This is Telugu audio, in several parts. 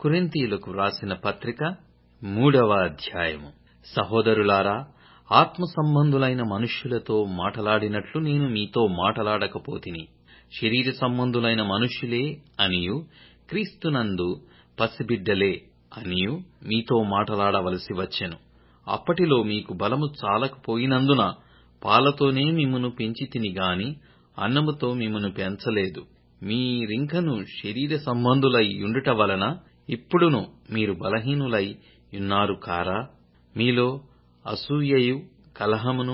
కొరింథీయులకు వ్రాసిన పత్రిక మూడవ అధ్యాయము సహోదరులారా ఆత్మ సంబంధులైన మనుష్యులతో మాటలాడినట్లు నేను మీతో మాటలాడకపోతిని శరీర సంబంధులైన మనుష్యులే అనియు క్రీస్తునందు పసిబిడ్డలే అనియు మీతో మాటలాడవలసి వచ్చెను అప్పటిలో మీకు బలము చాలకపోయినందున పాలతోనే మిమ్మును పెంచితిని గాని అన్నముతో మిమ్మును పెంచలేదు మీరింకను శరీర సంబంధులై యుండుట వలన ఇప్పుడును మీరు బలహీనులై యున్నారు కారా మీలో అసూయయు కలహమును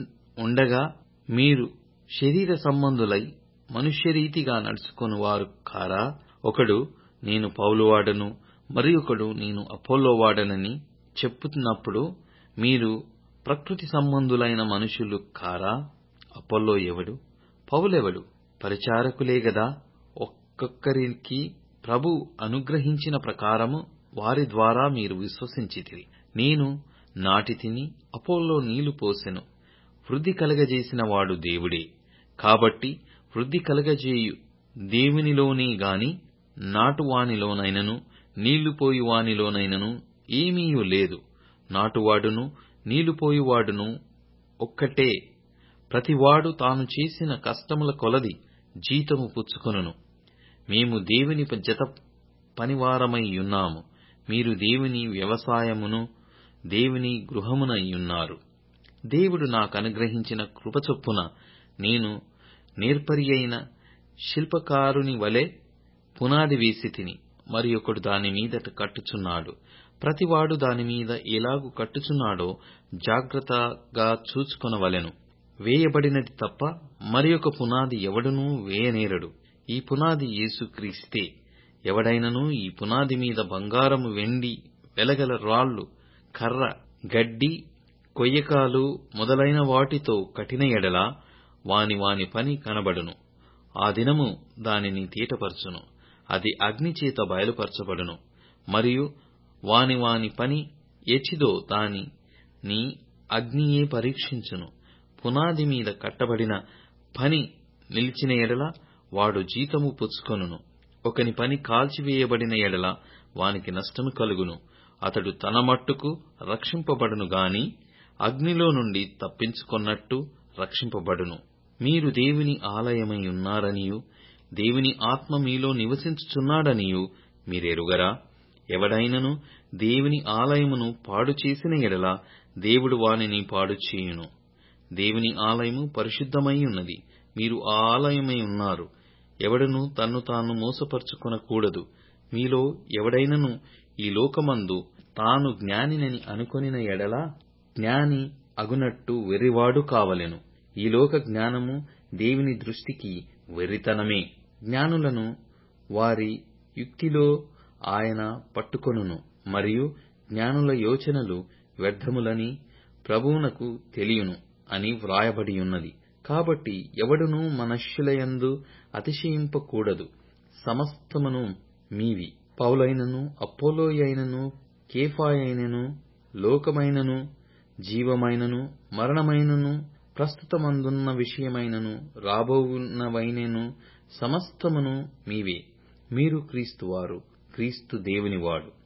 ఉండగా మీరు శరీర సంబంధులై మనుష్యరీతిగా నడుచుకొనువారు కారా ఒకడు నేను పౌలువాడను మరియొకడు నేను అపొల్లోవాడనని చెప్పుతున్నప్పుడు మీరు ప్రకృతి సంబంధులైన మనుషులు కారా అపొల్లో ఎవడు పౌలెవడు పరిచారకులే గదా ఒక్కొక్కరికి ప్రభు అనుగ్రహించిన ప్రకారము వారి ద్వారా మీరు విశ్వసించితిరి నేను నాటితిని అపొల్లో నీళ్లు పోసెను వృద్ధి కలగజేసిన వాడు దేవుడే కాబట్టి వృద్ధి కలగజేయు దేవునిలోనే గాని నాటువానిలోనైనను నీళ్లు పోయువానిలోనైనను ఏమీయూ లేదు నాటువాడును నీళ్లు పోయువాడును ఒక్కటే ప్రతివాడు తాను చేసిన కష్టముల కొలది జీతము పుచ్చుకొనును మేము దేవుని జత పనివారమై యున్నాము మీరు దేవుని వ్యవసాయమును దేవుని గృహమునయున్నారు దేవుడు నాకనుగ్రహించిన కృపచొప్పున నేను నేర్పరియైన శిల్పకారుని వలె పునాది వేసి తిని మరి ఒకడు దాని మీదట కట్టుచున్నాడు ప్రతివాడు దాని మీద ఎలాగు కట్టుచున్నాడో జాగ్రత్తగా చూచుకొనవలెను వేయబడినది తప్ప మరి ఒక పునాది ఎవడునూ వేయనేరడు ఈ పునాది యేసుక్రీస్తే ఎవడైనను ఈ పునాది మీద బంగారము వెండి వెలగల రాళ్లు కర్ర గడ్డి కొయ్యకాలు మొదలైన వాటితో కట్టిన ఎడల వాని వాని పని కనబడును ఆ దినము దానిని తీటపరచును అది అగ్ని చేత బయలుపరచబడును మరియు వాని వాని పని ఎచ్చిదో దానిని అగ్నియే పరీక్షించును పునాది మీద కట్టబడిన పని నిలిచిన ఎడల వాడు జీతము పుచ్చుకొనును ఒకని పని కాల్చివేయబడిన ఎడల వానికి నష్టము కలుగును అతడు తన మట్టుకు రక్షింపబడును గాని అగ్నిలో నుండి తప్పించుకొన్నట్టు రక్షింపబడును మీరు దేవుని ఆలయమై ఉన్నారనియు దేవుని ఆత్మ మీలో నివసించుచున్నాడనియు మీరెరుగరా ఎవడైనను దేవుని ఆలయమును పాడు చేసిన ఎడల దేవుడు వానిని పాడు చేయును దేవుని ఆలయము పరిశుద్ధమై ఉన్నది మీరు ఆ ఆలయమై ఉన్నారు ఎవడను తన్ను తాను మోసపరుచుకొనకూడదు మీలో ఎవడైనను ఈ లోకమందు తాను జ్ఞానినని అనుకొనిన ఎడల జ్ఞాని అగునట్టు వెర్రివాడు కావలెను ఈ లోక జ్ఞానము దేవుని దృష్టికి వెర్రితనమే జ్ఞానులను వారి యుక్తిలో ఆయన పట్టుకొనును మరియు జ్ఞానుల యోచనలు వ్యర్థములని ప్రభువునకు తెలియును అని వ్రాయబడి ఉన్నది కాబట్టి ఎవడునూ మనుష్యులయందు అతిశయింపకూడదు సమస్తమును మీవి పౌలైనను అపోలోయైనను కేఫాయైనను లోకమైనను జీవమైనను మరణమైనను ప్రస్తుతమందున్న విషయమైనను రాబోవున్నవైనను సమస్తమును మీవే మీరు క్రీస్తువారు క్రీస్తు దేవునివాడు